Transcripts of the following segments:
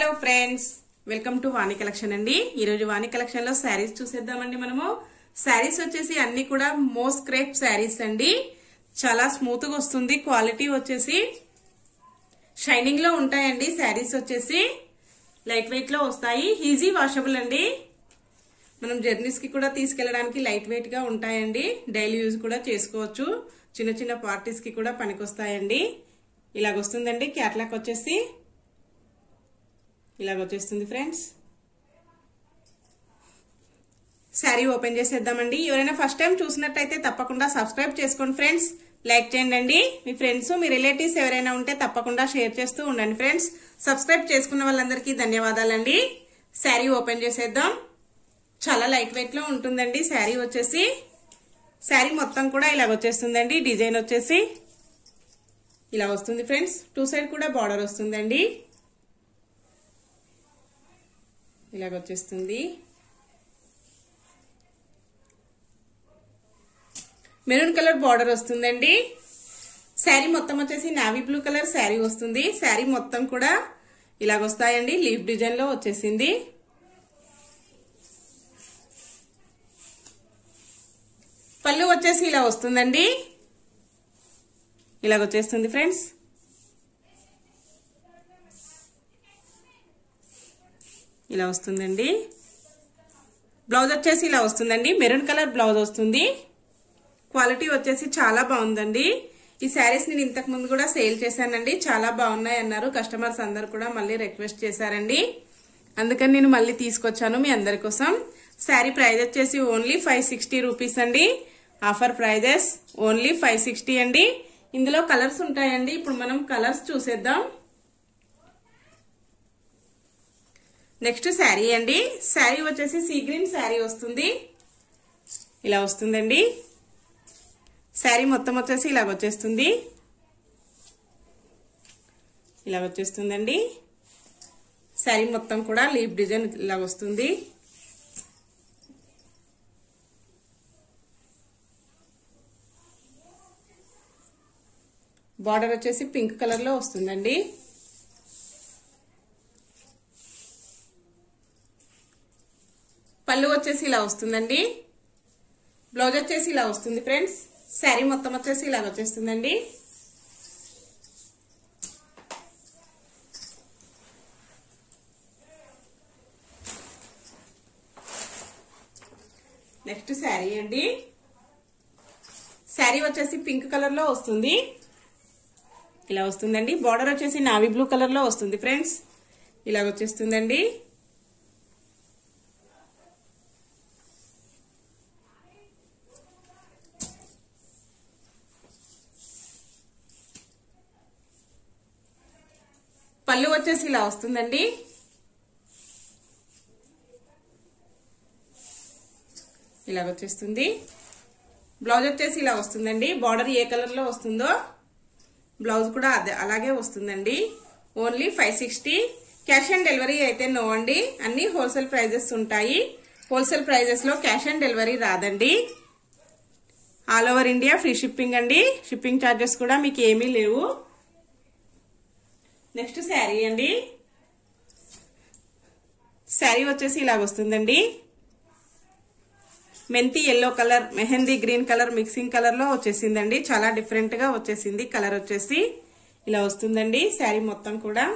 hello friends welcome to Vani collection అండి ఈరోజు వాణి collection లో శారీస్ చూసేద్దామండి మనము శారీస్ వచ్చేసి అన్ని కూడా మోస్ క్రేప్ శారీస్ అండి చాలా స్మూత్ గా వస్తుంది క్వాలిటీ వచ్చేసి షైనింగ్ లో ఉంటాయండి శారీస్ వచ్చేసి లైట్ వెయిట్ లో వస్తాయి ఈజీ వాషబుల్ అండి మనం జర్నీస్ కి కూడా తీసుకెళ్ళడానికి లైట్ వెయిట్ గా ఉంటాయండి డైలీ యూజ్ కూడా చేసుకోవచ్చు చిన్న చిన్న పార్టీస్ కి కూడా పనికొస్తాయండి ఇలాగ వస్తుందండి క్యాట్లాక్ వచ్చేసి ఇలాగ వచ్చేస్తుంది ఫ్రెండ్స్ శారీ ఓపెన్ చేసేద్దామండి ఎవరైనా ఫస్ట్ టైం చూసినట్టయితే తప్పకుండా సబ్స్క్రైబ్ చేసుకోండి ఫ్రెండ్స్ లైక్ చేయండి మీ ఫ్రెండ్స్ మీ రిలేటివ్స్ ఎవరైనా ఉంటే తప్పకుండా షేర్ చేస్తూ ఉండండి ఫ్రెండ్స్ సబ్స్క్రైబ్ చేసుకున్న వాళ్ళందరికీ ధన్యవాదాలండి శారీ ఓపెన్ చేసేద్దాం చాలా లైట్ వెయిట్ లో ఉంటుందండి శారీ వచ్చేసి శారీ మొత్తం కూడా ఇలాగ వచ్చేస్తుందండి డిజైన్ వచ్చేసి ఇలా వస్తుంది ఫ్రెండ్స్ టూ సైడ్ కూడా బార్డర్ వస్తుందండి ఇలాగ వచ్చేస్తుంది మెరూన్ కలర్ బార్డర్ వస్తుందండి శారీ మొత్తం వచ్చేసి నావీ బ్లూ కలర్ శారీ వస్తుంది శారీ మొత్తం కూడా ఇలాగ వస్తాయండి లీఫ్ డిజైన్ లో వచ్చేసింది పళ్ళు వచ్చేసి ఇలా వస్తుందండి ఇలాగ వచ్చేస్తుంది ఫ్రెండ్స్ ఇలా వస్తుందండి బ్లౌజ్ వచ్చేసి ఇలా వస్తుందండి మెరూన్ కలర్ బ్లౌజ్ వస్తుంది క్వాలిటీ వచ్చేసి చాలా బాగుందండి ఈ శారీస్ నేను ఇంతకు ముందు కూడా సేల్ చేశానండి చాలా బాగున్నాయి అన్నారు కస్టమర్స్ అందరు కూడా మళ్ళీ రిక్వెస్ట్ చేశారండి అందుకని నేను మళ్ళీ తీసుకొచ్చాను మీ అందరి కోసం శారీ ప్రైస్ వచ్చేసి ఓన్లీ ఫైవ్ సిక్స్టీ రూపీస్ అండి offer prices only five sixty అండి ఇందులో కలర్స్ ఉంటాయండి ఇప్పుడు మనం కలర్స్ చూసేద్దాం నెక్స్ట్ శారీ అండి శారీ వచ్చేసి సీ గ్రీన్ శారీ వస్తుంది ఇలా వస్తుందండి శారీ మొత్తం వచ్చేసి ఇలాగ వచ్చేస్తుంది ఇలా వచ్చేస్తుందండి శారీ మొత్తం కూడా లీప్ డిజైన్ ఇలా వస్తుంది బార్డర్ వచ్చేసి పింక్ కలర్ లో వస్తుందండి పళ్ళు వచ్చేసి ఇలా వస్తుందండి బ్లౌజ్ వచ్చేసి ఇలా వస్తుంది ఫ్రెండ్స్ శారీ మొత్తం వచ్చేసి ఇలాగ వచ్చేస్తుందండి నెక్స్ట్ శారీ అండి శారీ వచ్చేసి పింక్ కలర్ లో వస్తుంది ఇలా వస్తుందండి బార్డర్ వచ్చేసి నావీ బ్లూ కలర్ లో వస్తుంది ఫ్రెండ్స్ ఇలాగ వచ్చేస్తుందండి పళ్ళు వచ్చేసి ఇలా వస్తుందండి ఇలాగ వచ్చేస్తుంది బ్లౌజ్ వచ్చేసి ఇలా వస్తుందండి బార్డర్ ఏ కలర్ లో వస్తుందో బ్లౌజ్ కూడా అదే అలాగే వస్తుందండి only five sixty cash on delivery అయితే నో అండి అన్ని హోల్సేల్ ప్రైజెస్ ఉంటాయి హోల్సేల్ ప్రైజెస్ లో క్యాష్ ఆన్ డెలివరీ రాదండి all over India free shipping అండి షిప్పింగ్ ఛార్జెస్ కూడా మీకు ఏమీ లేవు నెక్స్ట్ శారీ అండి శారీ వచ్చేసి ఇలాగ వస్తుందండి మెంతి yellow colour mehndi green colour mixing colour లో వచ్చేసిందండి చాలా డిఫరెంట్ గా వచ్చేసింది కలర్ వచ్చేసి ఇలా వస్తుందండి శారీ మొత్తం కూడా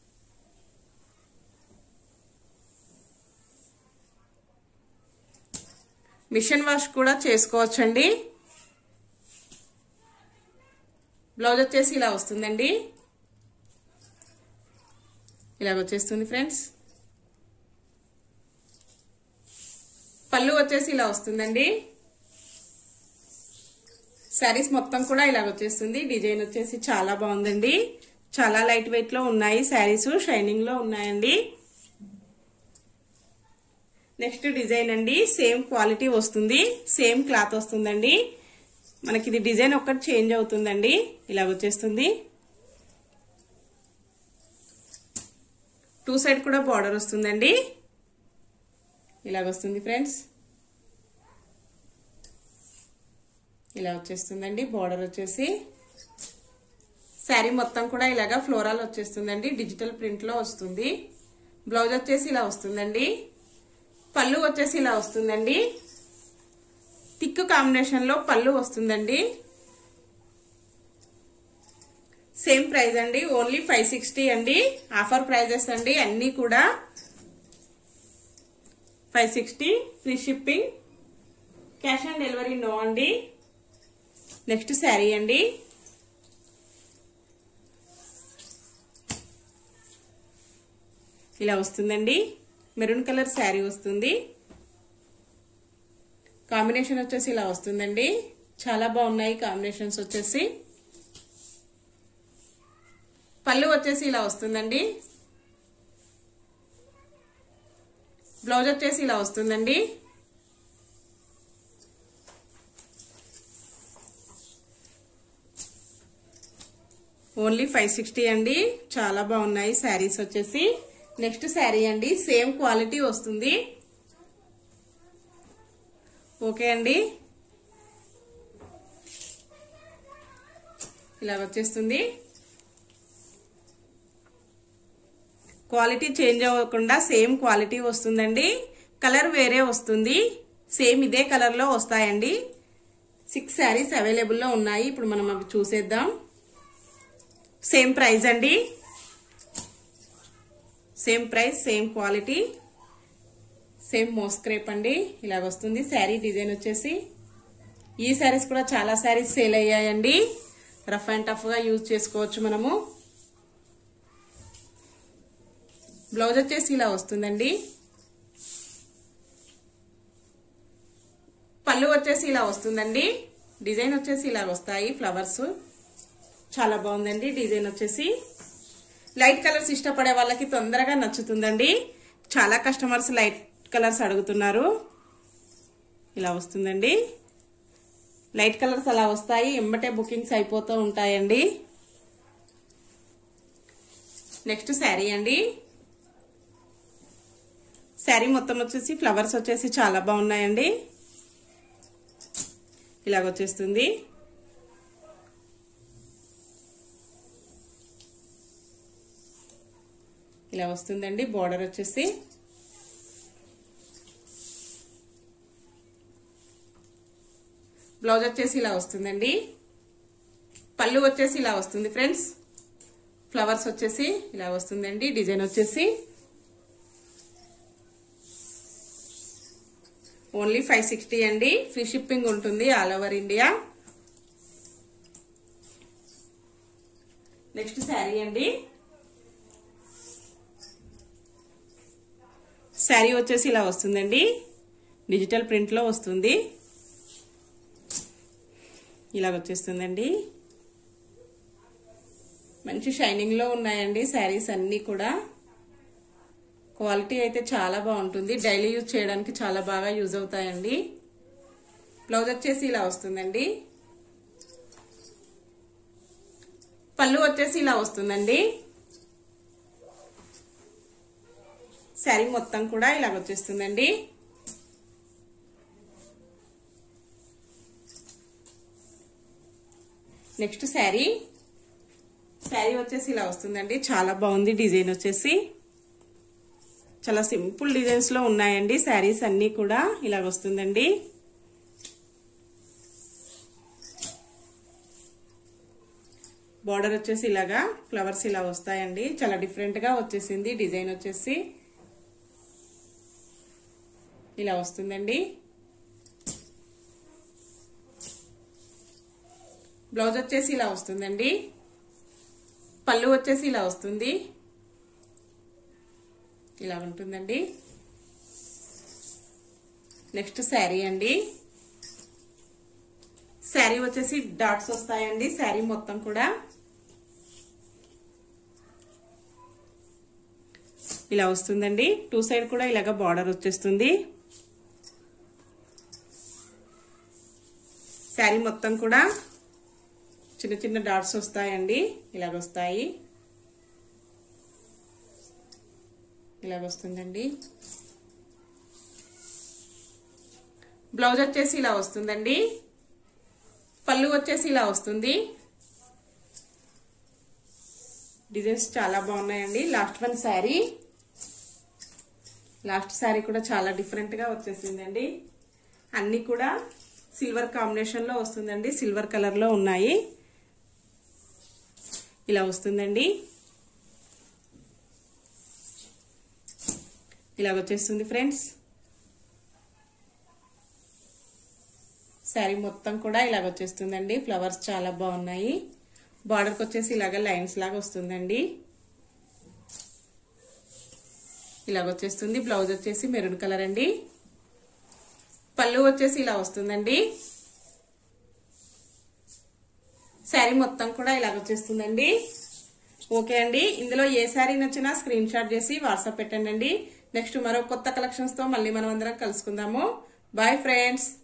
మిషన్ వాష్ కూడా చేసుకోవచ్చండి బ్లౌజ్ వచ్చేసి ఇలా వస్తుందండి ఇలాగ వచ్చేస్తుంది ఫ్రెండ్స్ పళ్ళు వచ్చేసి ఇలా వస్తుందండి శారీస్ మొత్తం కూడా ఇలాగ వచ్చేస్తుంది డిజైన్ వచ్చేసి చాలా బాగుందండి చాలా లైట్ వెయిట్ లో ఉన్నాయి శారీస్ షైనింగ్ లో ఉన్నాయండి నెక్స్ట్ డిజైన్ అండి సేమ్ క్వాలిటీ వస్తుంది సేమ్ క్లాత్ వస్తుందండి మనకి ఇది డిజైన్ ఒక్కటి చేంజ్ అవుతుందండి ఇలాగ వచ్చేస్తుంది టూ సైడ్ కూడా బార్డర్ వస్తుందండి ఇలాగ వస్తుంది ఫ్రెండ్స్ ఇలా వచ్చేస్తుందండి బార్డర్ వచ్చేసి శారీ మొత్తం కూడా ఇలాగా ఫ్లోరాల్ వచ్చేస్తుందండి డిజిటల్ ప్రింట్ లో వస్తుంది బ్లౌజ్ వచ్చేసి ఇలా వస్తుందండి పళ్ళు వచ్చేసి ఇలా వస్తుందండి థిక్ కాంబినేషన్ లో పళ్ళు వస్తుందండి సేమ్ ప్రైస్ అండి ఓన్లీ ఫైవ్ సిక్స్టీ అండి ఆఫర్ ప్రైజెస్ అండి అన్నీ కూడా five sixty free shipping cash on delivery no అండి నెక్స్ట్ శారీ అండి ఇలా వస్తుందండి మెరూన్ కలర్ శారీ వస్తుంది కాంబినేషన్ వచ్చేసి ఇలా వస్తుందండి చాలా బాగున్నాయి కాంబినేషన్స్ వచ్చేసి పళ్ళు వచ్చేసి ఇలా వస్తుందండి బ్లౌజ్ వచ్చేసి ఇలా వస్తుందండి ఓన్లీ ఫైవ్ సిక్స్టీ అండి చాలా బాగున్నాయి శారీస్ వచ్చేసి నెక్స్ట్ శారీ అండి సేమ్ క్వాలిటీ వస్తుంది ఓకే అండి ఇలా వచ్చేస్తుంది క్వాలిటీ చేంజ్ అవ్వకుండా సేమ్ క్వాలిటీ వస్తుందండి కలర్ వేరే వస్తుంది సేమ్ ఇదే కలర్ లో వస్తాయండి సిక్స్ శారీస్ అవైలబుల్లో ఉన్నాయి ఇప్పుడు మనం అవి చూసేద్దాం సేమ్ ప్రైస్ అండి same price same quality same moss crepe అండి ఇలాగ వస్తుంది శారీ డిజైన్ వచ్చేసి ఈ శారీస్ కూడా చాలా శారీస్ సేల్ అయ్యాయండి రఫ్ అండ్ టఫ్ గా యూజ్ చేసుకోవచ్చు మనము బ్లౌజ్ వచ్చేసి ఇలా వస్తుందండి పళ్ళు వచ్చేసి ఇలా వస్తుందండి డిజైన్ వచ్చేసి ఇలా వస్తాయి ఫ్లవర్స్ చాలా బాగుందండి డిజైన్ వచ్చేసి లైట్ కలర్స్ ఇష్టపడే వాళ్ళకి తొందరగా నచ్చుతుందండి చాలా కస్టమర్స్ లైట్ కలర్స్ అడుగుతున్నారు ఇలా వస్తుందండి లైట్ కలర్స్ అలా వస్తాయి ఎంబటే బుకింగ్స్ అయిపోతూ ఉంటాయండి నెక్స్ట్ శారీ అండి శారీ మొత్తం వచ్చేసి ఫ్లవర్స్ వచ్చేసి చాలా బాగున్నాయండి ఇలాగ వచ్చేస్తుంది ఇలా వస్తుందండి బోర్డర్ వచ్చేసి బ్లౌజ్ వచ్చేసి ఇలా వస్తుందండి పళ్ళు వచ్చేసి ఇలా వస్తుంది ఫ్రెండ్స్ ఫ్లవర్స్ వచ్చేసి ఇలా వస్తుందండి డిజైన్ వచ్చేసి ఓన్లీ ఫైవ్ సిక్స్టీ అండి ఫ్రీ షిప్పింగ్ ఉంటుంది all over India next sari అండి శారీ వచ్చేసి ఇలా వస్తుందండి డిజిటల్ ప్రింట్ లో వస్తుంది ఇలాగ వచ్చేస్తుందండి మంచి షైనింగ్ లో ఉన్నాయండి శారీస్ అన్ని కూడా క్వాలిటీ అయితే చాలా బాగుంటుంది డైలీ యూజ్ చేయడానికి చాలా బాగా యూజ్ అవుతాయండి బ్లౌజ్ వచ్చేసి ఇలా వస్తుందండి పళ్ళు వచ్చేసి ఇలా వస్తుందండి శారీ మొత్తం కూడా ఇలాగ వచ్చేస్తుందండి నెక్స్ట్ శారీ శారీ వచ్చేసి ఇలా వస్తుందండి చాలా బాగుంది డిజైన్ వచ్చేసి చాలా సింపుల్ డిజైన్స్ లో ఉన్నాయండి శారీస్ అన్ని కూడా ఇలాగ వస్తుందండి బార్డర్ వచ్చేసి ఇలాగా ఫ్లవర్స్ ఇలా వస్తాయండి చాలా డిఫరెంట్ గా వచ్చేసింది డిజైన్ వచ్చేసి ఇలా వస్తుందండి బ్లౌజ్ వచ్చేసి ఇలా వస్తుందండి పళ్ళు వచ్చేసి ఇలా వస్తుంది ఇలా ఉంటుందండి నెక్స్ట్ శారీ అండి శారీ వచ్చేసి డాట్స్ వస్తాయండి శారీ మొత్తం కూడా ఇలా వస్తుందండి టూ సైడ్ కూడా ఇలాగ బార్డర్ వచ్చేస్తుంది శారీ మొత్తం కూడా చిన్న చిన్న డాట్స్ వస్తాయండి ఇలాగ వస్తాయి ఇలాగ వస్తుందండి బ్లౌజ్ వచ్చేసి ఇలా వస్తుందండి పళ్ళు వచ్చేసి ఇలా వస్తుంది డిజైన్స్ చాలా బాగున్నాయండి last one sari last sari కూడా చాలా డిఫరెంట్ గా వచ్చేసిందండి అన్ని కూడా సిల్వర్ కాంబినేషన్ లో వస్తుందండి సిల్వర్ కలర్ లో ఉన్నాయి ఇలా వస్తుందండి ఇలా వచ్చేస్తుంది ఫ్రెండ్స్ శారీ మొత్తం కూడా ఇలాగ వచ్చేస్తుందండి ఫ్లవర్స్ చాలా బాగున్నాయి బార్డర్కి వచ్చేసి ఇలాగ లైన్స్ లాగా వస్తుందండి ఇలాగ వచ్చేస్తుంది బ్లౌజ్ వచ్చేసి మెరూన్ కలర్ అండి పళ్ళు వచ్చేసి ఇలా వస్తుందండి శారీ మొత్తం కూడా ఇలాగ వచ్చేస్తుందండి ఓకే అండి ఇందులో ఏ శారీ నచ్చినా స్క్రీన్ షాట్ చేసి వాట్సాప్ పెట్టండి నెక్స్ట్ మరో కొత్త కలెక్షన్స్ తో మళ్ళీ మనం అందరం కలుసుకుందాము బాయ్ ఫ్రెండ్స్